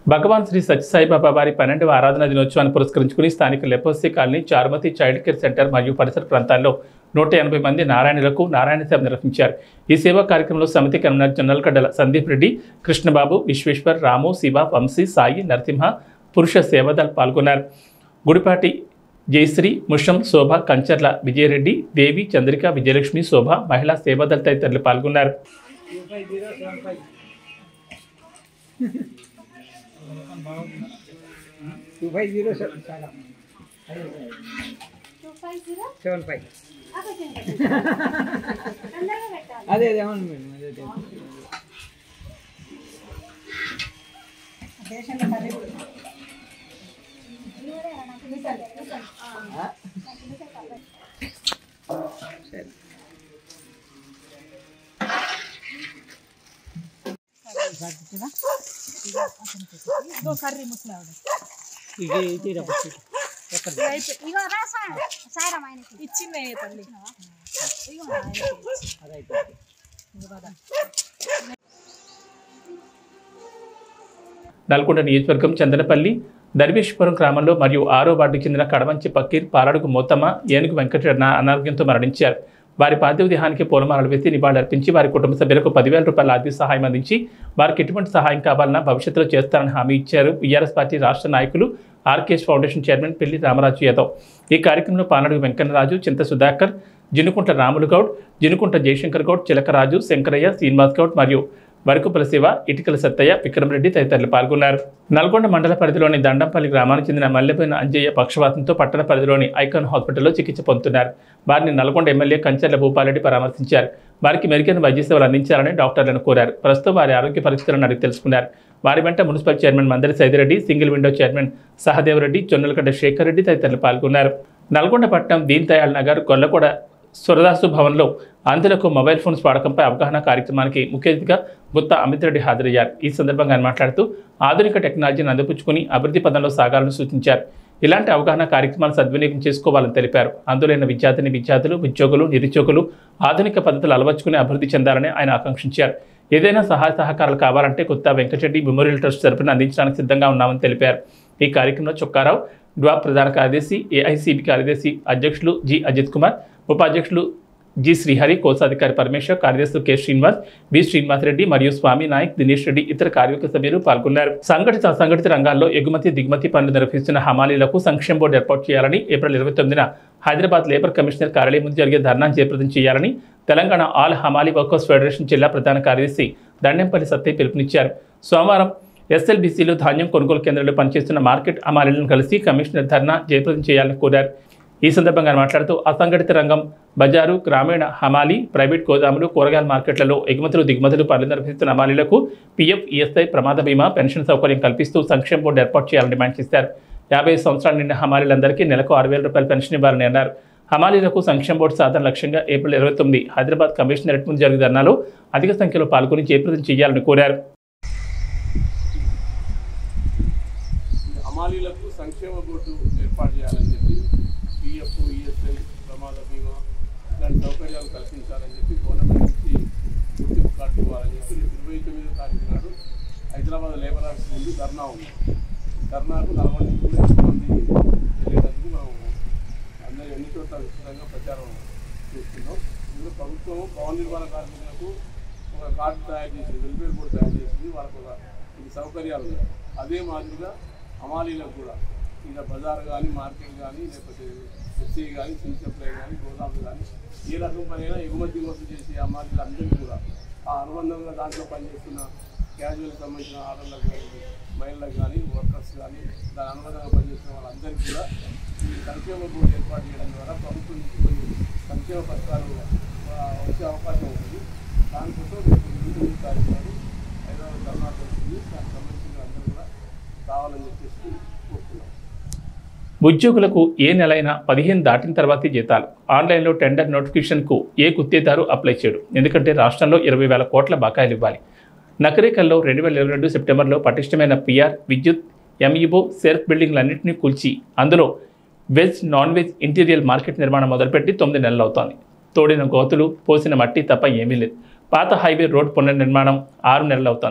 భగవాన్ శ్రీ సత్యసాయిబాబా వారి పన్నెండవ ఆరాధన దినోత్సవాన్ని పురస్కరించుకుని స్థానిక లెపోసి colony Charumathi child care centre మరియు పరిసర ప్రాంతాల్లో నూట ఎనభై మంది నారాయణులకు నారాయణ సేవ నిర్వహించారు ఈ సేవా కార్యక్రమంలో సమితి కన్వీనర్ జనరల్ గడ్డల సందీప్ రెడ్డి కృష్ణబాబు విశ్వేశ్వర్ రాము శివ వంశీ సాయి నరసింహ పురుష సేవదల్ పాల్గొన్నారు గుడిపాటి జయశ్రీ ముషం శోభ కంచర్ల విజయరెడ్డి దేవి చంద్రిక విజయలక్ష్మి శోభ మహిళా సేవాదల్ తదితరులు పాల్గొన్నారు టూ ఫైవ్ జీరో సెవెన్ చాలా సెవెన్ ఫైవ్ అదే అదే అవును మేడం అదే అదే సరే ఇది ఇది రబ్బర్ ఎక్కడ ఇగో రా సార్ సారం ఆయనకి ఇచ్చిందే తల్లి ఇగో ఆయనకి అది అయిపోయింది నల్గొండ నియోజకవర్గం చందనపల్లి దర్వేశ్వరం గ్రామంలో మరియు ఆరో వార్డుకు చెందిన కడమంచి పక్కీర్ పాలడుగు మోతమ్మ ఏనుగు వెంకటరమణ అనారోగ్యంతో మరణించారు వారి పార్థివ దేహానికి పూలమాలలు వేసి నివాళులర్పించి వారి కుటుంబ సభ్యులకు పదివేల రూపాయల ఆర్థిక సహాయం అందించి వారికి ఎటువంటి సహాయం కావాలన్నా భవిష్యత్తులో చేస్తారని హామీ ఇచ్చారు బీఆర్ఎస్ పార్టీ రాష్ట్ర నాయకులు ఆర్కేఎస్ ఫౌండేషన్ చైర్మన్ పెళ్లి రామరాజు యాదవ్ ఈ కార్యక్రమంలో పాలడుగు వెంకన్నరాజు చింత సుధాకర్ జినుకుంట రాములు గౌడ్ జినుకుంట జయశంకర్ గౌడ్ చిలకరాజు శంకరయ్య శ్రీనివాస్ గౌడ్ మరియు వరకుపల శివ ఇటికల సత్తయ్య విక్రమరెడ్డి తదితరులు పాల్గొన్నారు నల్గొండ మండల పరిధిలోని దండంపల్లి గ్రామానికి చెందిన మల్లెపోయిన అంజయ్య పక్షవాతంతో పట్టణ పరిధిలోని ఐకాన్ హాస్పిటల్లో చికిత్స పొందుతున్నారు వారిని నల్గొండ ఎమ్మెల్యే కంచర్ల భూపాలరెడ్డి పరామర్శించారు వారికి మెరుగైన వైద్య సేవలు అందించాలని డాక్టర్లను కోరారు ప్రస్తుతం వారి ఆరోగ్య పరిస్థితులను అడిగి తెలుసుకున్నారు వారి వెంట municipal chairman Mandari Saidireddy single window chairman Sahadevareddy Jonnalagadda Shekar Reddy తదితరులు పాల్గొన్నారు నల్గొండ పట్టణం దీన్ దయాళ్ నగర్ గొల్లకొడ సురదాసు భవన్లో అంధులకు మొబైల్ ఫోన్స్ వాడకంపై అవగాహన కార్యక్రమానికి ముఖ్య అతిథిగా గుత్తా అమిత్ రెడ్డి హాజరయ్యారు ఈ సందర్భంగా ఆయన మాట్లాడుతూ ఆధునిక టెక్నాలజీని అందిపుచ్చుకుని అభివృద్ధి పదంలో సాగాలని సూచించారు ఇలాంటి అవగాహన కార్యక్రమాలు సద్వినియోగం చేసుకోవాలని తెలిపారు అందులైన విద్యార్థిని విద్యార్థులు ఉద్యోగులు నిరుద్యోగులు ఆధునిక పద్ధతులు అలవర్చుకుని అభివృద్ధి చెందాలని ఆయన ఆకాంక్షించారు ఏదైనా సహాయ సహకారాలు కావాలంటే కొత్త వెంకటరెడ్డి మెమోరియల్ ట్రస్ట్ తరపున అందించడానికి సిద్ధంగా ఉన్నామని తెలిపారు ఈ కార్యక్రమంలో చొక్కారావు డ్వా ప్రధాన కార్యదర్శి ఏఐసిబి కార్యదర్శి అధ్యక్షులు జి అజిత్ కుమార్ ఉపాధ్యక్షులు జి శ్రీహరి కోశాధికారి పరమేశ్వర్ కార్యదర్శులు కె శ్రీనివాస్ బి శ్రీనివాస్ రెడ్డి మరియు స్వామి నాయక్ దినేష్ రెడ్డి ఇతర కార్యవర్గ సభ్యులు పాల్గొన్నారు సంఘటిత అసంఘటిత రంగాల్లో ఎగుమతి దిగుమతి పనులు నిర్వహిస్తున్న హమాలీలకు సంక్షేమ బోర్డు ఏర్పాటు చేయాలని ఏప్రిల్ ఇరవై తొమ్మిదిన హైదరాబాద్ లేబర్ కమిషనర్ కార్యాలయం ముందు జరిగే ధర్నా జయప్రదం చేయాలని Telangana all Hamali workers federation జిల్లా ప్రధాన కార్యదర్శి దండెంపల్లి సత్య పిలుపునిచ్చారు సోమవారం ఎస్ఎల్బీసీలో ధాన్యం కొనుగోలు కేంద్రంలో పనిచేస్తున్న మార్కెట్ అమాలీలను కలిసి కమిషనర్ ధర్నా జయప్రదం చేయాలని కోరారు ఈ సందర్భంగా ఆయన మాట్లాడుతూ అసంఘటిత రంగం బజారు గ్రామీణ హమాలి ప్రైవేట్ గోదాములు కూరగాయల మార్కెట్లలో ఎగుమతులు దిగుమతులు పనులు నిర్వహిస్తున్న హమాలీలకు పీఎఫ్ ఈఎస్ఐ ప్రమాద బీమా పెన్షన్ సౌకర్యం కల్పిస్తూ సంక్షేమ బోర్డు ఏర్పాటు చేయాలని డిమాండ్ చేశారు యాభై సంవత్సరాల నిండిన హమాలీలందరికీ నెలకు ఆరు వేల రూపాయల పెన్షన్ ఇవ్వాలని అన్నారు హమాలీలకు సంక్షేమ బోర్డు సాధన లక్ష్యంగా ఏప్రిల్ ఇరవై తొమ్మిది హైదరాబాద్ కమిషనరేట్ ముందు జరిగే ధర్నాలో అధిక సంఖ్యలో పాల్గొని జయప్రదం చేయాలని కోరారు హమాలీలకు సంక్షేమ బోర్డు ఏర్పాటు చేయాలని చెప్పి పిఎఫ్ ఈఎస్ఐ ప్రమాద బీమా ఇలాంటి సౌకర్యాలు కల్పించాలని చెప్పి గవర్నమెంట్ నుంచి గుర్తింపు కార్డు ఇవ్వాలని చెప్పి రేపు ఇరవై తొమ్మిదో తారీఖు నాడు హైదరాబాద్ లేబర్ ఆఫీస్ ముందు ధర్నా ఉంది ధర్నాకు నలభై నుంచి కూడా ఎక్కువ మంది వెళ్ళేటందుకు మనం అందరూ ఎన్ని చోట్ల విస్తృతంగా ప్రచారం చేస్తున్నాం ఇందులో ప్రభుత్వం భవన నిర్మాణ కార్మికులకు ఒక కార్డు తయారు చేసింది వెల్ఫేర్ బోర్డు తయారు చేసింది వాళ్ళకు ఒక కొన్ని సౌకర్యాలు ఉన్నాయి అదే మాదిరిగా హమాలీలకు కూడా ఇలా బజార్ కానీ మార్కెట్ కానీ లేకపోతే ఎస్సీ కానీ సిల్ సప్లై కానీ గోదాములు కానీ ఏ రకం పనైనా ఎగుమతి దిగుమతి చేసే హమాలీలు అందరికీ కూడా ఆ అనుబంధంగా దాంట్లో పనిచేస్తున్న క్యాజువల్ సంబంధించిన ఆర్డర్లకు కానీ మహిళలకు కానీ వర్కర్స్ కానీ దాని అనుబంధంగా పనిచేస్తున్న వాళ్ళందరికీ కూడా ఈ సంక్షేమ బోర్డు ఏర్పాటు చేయడం ద్వారా ప్రభుత్వం నుంచి కొన్ని సంక్షేమ పథకాలు ఆ, వచ్చే అవకాశం ఉంటుంది దానికోసం రేపు ఎనిమిది తారీఖు నాడు హైదరాబాద్ ధర్నా వస్తుంది దానికి సంబంధించిన అందరూ కూడా కావాలని చెప్పేసి కోరుతున్నాం ఉద్యోగులకు ఏ నెలైనా పదిహేను దాటిన తర్వాతే జీతాలు ఆన్లైన్లో టెండర్ నోటిఫికేషన్కు ఏ గుత్తేదారు అప్లై చేయడు ఎందుకంటే రాష్ట్రంలో ఇరవై వేల కోట్ల బకాయిలు ఇవ్వాలి నకరేకల్లో రెండు వేల ఇరవై రెండు సెప్టెంబర్లో పటిష్టమైన పిఆర్ విద్యుత్ ఎంఈఓ సెల్ఫ్ బిల్డింగ్లన్నింటినీ కూల్చి అందులో veg non veg interior market నిర్మాణం మొదలుపెట్టి తొమ్మిది నెలలు అవుతోంది తోడిన గోతులు పోసిన మట్టి తప్ప ఏమీ లేదు పాత హైవే రోడ్ పునర్నిర్మాణం ఆరు నెలలు అవుతోంది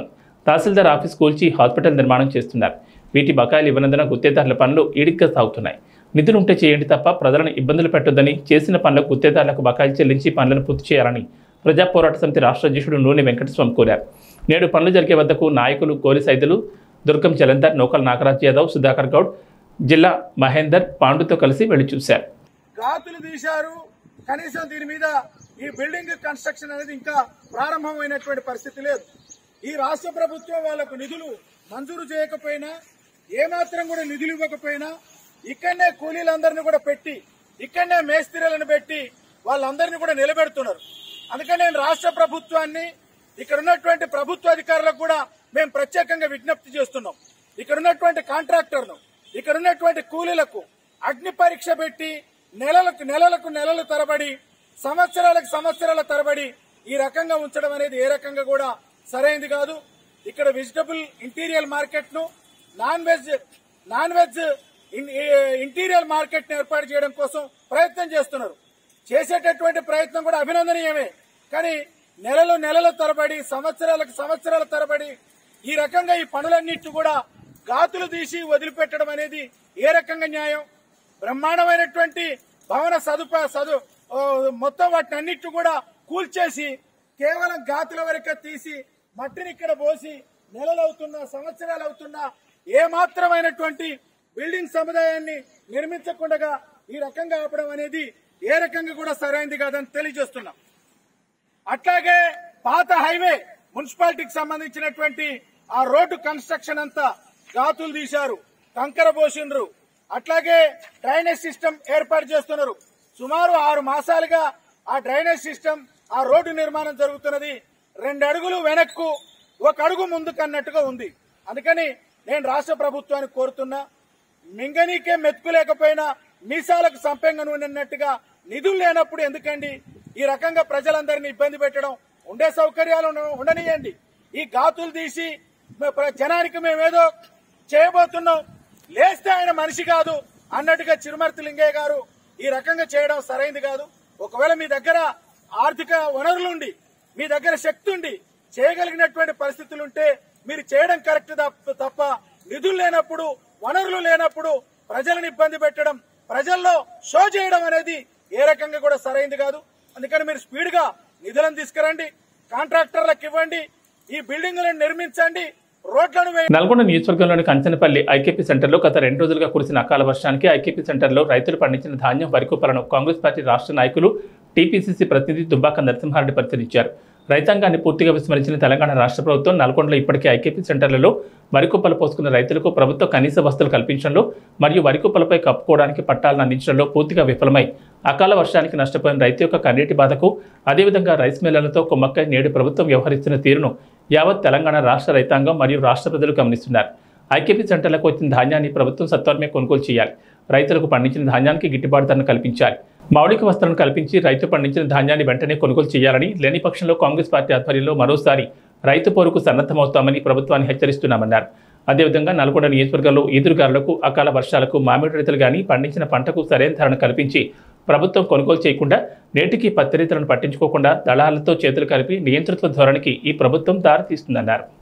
తహసీల్దార్ ఆఫీస్ కూల్చి హాస్పిటల్ నిర్మాణం చేస్తున్నారు వీటి బకాయిలు ఇవ్వనందున గుత్తేదారుల పనులు ఈడిగ్గా సాగుతున్నాయి నిధులుంటే చేయండి తప్ప ప్రజలను ఇబ్బందులు పెట్టొద్దని చేసిన పనులకు గుత్తేదారులకు బకాయిలు చెల్లించి పనులను పూర్తి చేయాలని ప్రజా పోరాట సమితి రాష్ట్ర అధ్యక్షుడు నూనె వెంకటస్వామి కోరారు నేడు పనులు జరిగే వద్దకు నాయకులు కోలి సైదులు దుర్గం జలంధర్ నోకల్ నాగరాజ్ యాదవ్ సుధాకర్ గౌడ్ జిల్లా మహేందర్ పాండుతో కలిసి వెళ్లి చూశారు గాతులు తీశారు కనీసం దీని మీద ఈ బిల్డింగ్ కన్స్ట్రక్షన్ అనేది ఇంకా ప్రారంభమైనటువంటి పరిస్థితి లేదు ఈ రాష్ట్ర ప్రభుత్వం వాళ్లకు నిధులు మంజూరు చేయకపోయినా ఏమాత్రం కూడా నిధులు ఇవ్వకపోయినా ఇక్కడనే కూలీలందరినీ కూడా పెట్టి ఇక్కడనే మేస్త్రీలను పెట్టి వాళ్ళందరినీ కూడా నిలబెడుతున్నారు అందుకని నేను రాష్ట్ర ప్రభుత్వాన్ని ఇక్కడ ఉన్నటువంటి ప్రభుత్వ అధికారులకు కూడా మేము ప్రత్యేకంగా విజ్ఞప్తి చేస్తున్నాం ఇక్కడ ఉన్నటువంటి కాంట్రాక్టర్ను ఇక్కడ ఉన్నటువంటి కూలీలకు అగ్ని పరీక్ష పెట్టి నెలలకు నెలలకు నెలలు తరబడి సంవత్సరాలకు సంవత్సరాల తరబడి ఈ రకంగా ఉంచడం అనేది ఏ రకంగా కూడా సరైంది కాదు ఇక్కడ వెజిటబుల్ ఇంటీరియర్ మార్కెట్ ను నాన్ వెజ్ నాన్ వెజ్ ఇన్- ఈ- ఇంటీరియర్ మార్కెట్ ను ఏర్పాటు చేయడం కోసం ప్రయత్నం చేస్తున్నారు చేసేటటువంటి ప్రయత్నం కూడా అభినందనీయమే కానీ నెలలు నెలల తరబడి సంవత్సరాలకు సంవత్సరాల తరబడి ఈ రకంగా ఈ పనులన్నిటి కూడా గాతులు తీసి వదిలిపెట్టడం అనేది ఏ రకంగా న్యాయం బ్రహ్మాండమైనటువంటి భవన సదుపాయ సదు ఓ, మొత్తం వాటిని అన్నిటి కూడా కూల్చేసి కేవలం గాతుల వరకే తీసి మట్టిని ఇక్కడ పోసి నెలలు అవుతున్నా సంవత్సరాలు అవుతున్నా ఏ మాత్రమైనటువంటి బిల్డింగ్ సముదాయాన్ని నిర్మించకుండా ఈ రకంగా ఆపడం అనేది ఏ రకంగా కూడా సరైంది కాదని తెలియజేస్తున్నాం అట్లాగే పాత హైవే మున్సిపాలిటీకి సంబంధించినటువంటి ఆ రోడ్డు కన్స్ట్రక్షన్ అంతా గాతులు తీశారు కంకర పోసిండ్రు అట్లాగే డ్రైనేజ్ సిస్టమ్ ఏర్పాటు చేస్తున్నారు సుమారు ఆరు మాసాలుగా ఆ డ్రైనేజ్ సిస్టమ్ ఆ రోడ్డు నిర్మాణం జరుగుతున్నది రెండు అడుగులు వెనక్కు ఒక అడుగు ముందుకు అన్నట్టుగా ఉంది అందుకని నేను రాష్ట్ర ప్రభుత్వానికి కోరుతున్నా మింగనీకే మెతుకు లేకపోయినా మీసాలకు సంపెంగ నూనెన్నట్టుగా నిధులు లేనప్పుడు ఎందుకండి ఈ రకంగా ప్రజలందరినీ ఇబ్బంది పెట్టడం ఉండే సౌకర్యాలు ఉన్న- ఉండనియండి ఈ గాతులు తీసి మే- ప్ర- జనానికి మేమేదో చేయబోతున్నాం లేస్తే ఆయన మనిషి కాదు అన్నట్టుగా చిరుమర్తి లింగయ్య గారు ఈ రకంగా చేయడం సరైంది కాదు ఒకవేళ మీ దగ్గర ఆర్థిక వనరులుండి మీ దగ్గర శక్తి ఉండి చేయగలిగినటువంటి పరిస్థితులుంటే మీరు చేయడం కరెక్ట్ తప్ప- తప్ప నిధులు లేనప్పుడు వనరులు లేనప్పుడు ప్రజలను ఇబ్బంది పెట్టడం ప్రజల్లో షో చేయడం అనేది ఏ రకంగా కూడా సరైంది కాదు అందుకని మీరు స్పీడ్ గా నిధులను తీసుకురండి కాంట్రాక్టర్లకు ఇవ్వండి ఈ బిల్డింగులను నిర్మించండి రోడ్లను వేయండి నల్గొండ నియోజకవర్గంలోని కంచనపల్లి ఐకేపీ సెంటర్లో గత రెండు రోజులుగా కురిసిన అకాల వర్షానికి ఐకేపీ సెంటర్లో రైతులు పండించిన ధాన్యం వరికుప్పలను కాంగ్రెస్ పార్టీ రాష్ట్ర నాయకులు టీపీసీసీ ప్రతినిధి దుబ్బాక నరసింహారెడ్డి పరిశీలించారు రైతాంగాన్ని పూర్తిగా విస్మరించిన తెలంగాణ రాష్ట్ర ప్రభుత్వం నల్గొండలో ఇప్పటికే ఐకేపీ సెంటర్లలో వరికుప్పలు పోసుకున్న రైతులకు ప్రభుత్వ కనీస వస్తువులు కల్పించడంలో మరియు వరికుప్పలపై కప్పుకోవడానికి పట్టాలను అందించడంలో పూర్తిగా విఫలమై అకాల వర్షానికి నష్టపోయిన రైతు యొక్క కన్నీటి బాధకు అదేవిధంగా రైస్ మిల్లర్లతో కుమ్మక్కై నేడు ప్రభుత్వం వ్యవహరిస్తున్న తీరును యావత్ తెలంగాణ రాష్ట్ర రైతాంగం మరియు రాష్ట్ర ప్రజలు గమనిస్తున్నారు ఐకేపీ సెంటర్లకు వచ్చిన ధాన్యాన్ని ప్రభుత్వం సత్వరమే కొనుగోలు చేయాలి రైతులకు పండించిన ధాన్యానికి గిట్టుబాటు ధరను కల్పించాలి మౌలిక వస్త్రాలను కల్పించి రైతు పండించిన ధాన్యాన్ని వెంటనే కొనుగోలు చేయాలని లేని పక్షంలో కాంగ్రెస్ పార్టీ ఆధ్వర్యంలో మరోసారి రైతు పోరుకు సన్నద్ధమవుతామని ప్రభుత్వాన్ని హెచ్చరిస్తున్నామన్నారు అదేవిధంగా నల్గొండ నియోజకవర్గంలో ఈదురుగారులకు అకాల వర్షాలకు మామిడి రైతులు గాని పండించిన పంటకు సరైన ధరను కల్పించి ప్రభుత్వం కొనుగోలు చేయకుండా నేటికి పత్తి రైతులను పట్టించుకోకుండా దళాలతో చేతులు కలిపి నియంతృత్వ ధోరణికి ఈ ప్రభుత్వం దారితీస్తుందన్నారు